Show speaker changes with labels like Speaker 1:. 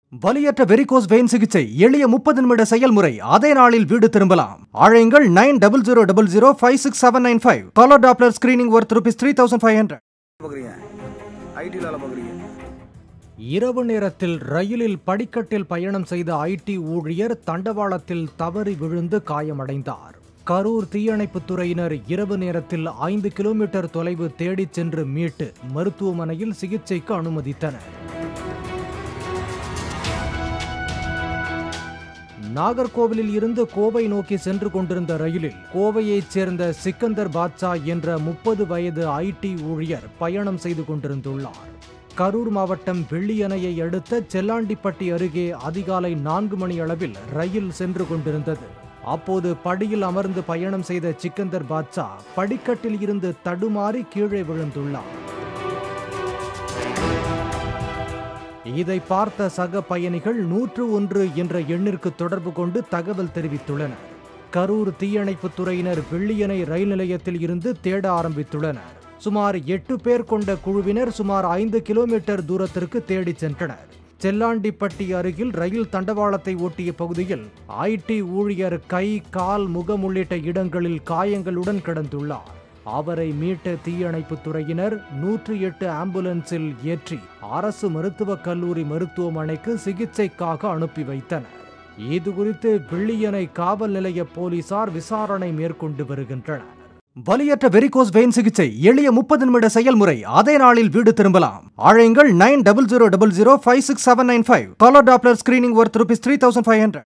Speaker 1: வலியற்ற varicose vein சிகிச்சை எளிய முப்பது நிமிட செயல்முறை அதே நாளில் வீடு திரும்பலாம் அழையுங்கள் nine double zero double zero five six seven nine five colour doppler screening worth rupees three thousand five hundred
Speaker 2: பார்க்குறீங்க ஐடியில் வேலை பார்க்குறீங்க
Speaker 1: இரவு நேரத்தில் ரயிலில் படிக்கட்டில் பயணம் செய்த ஐடி ஊழியர் தண்டவாளத்தில் தவறி விழுந்து காயமடைந்தார் கரூர் தீயணைப்புத் துறையினர் இரவு நேரத்தில் ஐந்து கிலோமீட்டர் தொலைவு தேடிச் சென்று மீட்டு மருத்துவமனையில் சிகிச்சைக்கு அனுமதித்தனர் நாகர்கோவிலில் இருந்து கோவை நோக்கி சென்று கொண்டிருந்த ரயிலில் கோவையைச் சேர்ந்த சிக்கந்தர் பாட்சா என்ற முப்பது வயது ஐடி ஊழியர் பயணம் செய்து கொண்டிருந்துள்ளார் கரூர் மாவட்டம் வெள்ளியணையை அடுத்த செல்லாண்டிப்பட்டி அருகே அதிகாலை நான்கு மணி அளவில் ரயில் சென்று கொண்டிருந்தது அப்போது படியில் அமர்ந்து பயணம் செய்த சிக்கந்தர் பாட்சா படிக்கட்டில் இருந்து தடுமாறி கீழே விழுந்துள்ளார் இதை பார்த்த சக பயணிகள் நூற்று ஒன்று என்ற எண்ணிற்கு தொடர்பு கொண்டு தகவல் தெரிவித்துள்ளனர் கரூர் தீயணைப்புத் துறையினர் வெள்ளியணை ரயில் நிலையத்தில் இருந்து தேட ஆரம்பித்துள்ளனர் சுமார் எட்டு பேர் கொண்ட குழுவினர் சுமார் ஐந்து கிலோமீட்டர் தூரத்திற்கு தேடிச் சென்றனர் செல்லாண்டிப்பட்டி அருகில் ரயில் தண்டவாளத்தை ஒட்டிய பகுதியில் ஐடி ஊழியர் கை கால் முகம் உள்ளிட்ட இடங்களில் காயங்களுடன் கிடந்துள்ளார் அவரை மீட்ட தீயணைப்புத் துறையினர் நூற்றி எட்டு ஆம்புலன்ஸில் ஏற்றி அரசு மருத்துவக் கல்லூரி மருத்துவமனைக்கு சிகிச்சைக்காக அனுப்பி வைத்தனர் இது குறித்து வெள்ளியணை காவல் நிலைய போலீசார் விசாரணை மேற்கொண்டு வருகின்றனர் வலியற்ற வெரிகோஸ் வெயின் சிகிச்சை எளிய முப்பது நிமிட செயல்முறை அதே நாளில் வீடு திரும்பலாம் அழையுங்கள் nine double zero double zero five six seven nine five colour doppler screening worth rupees three thousand five hundred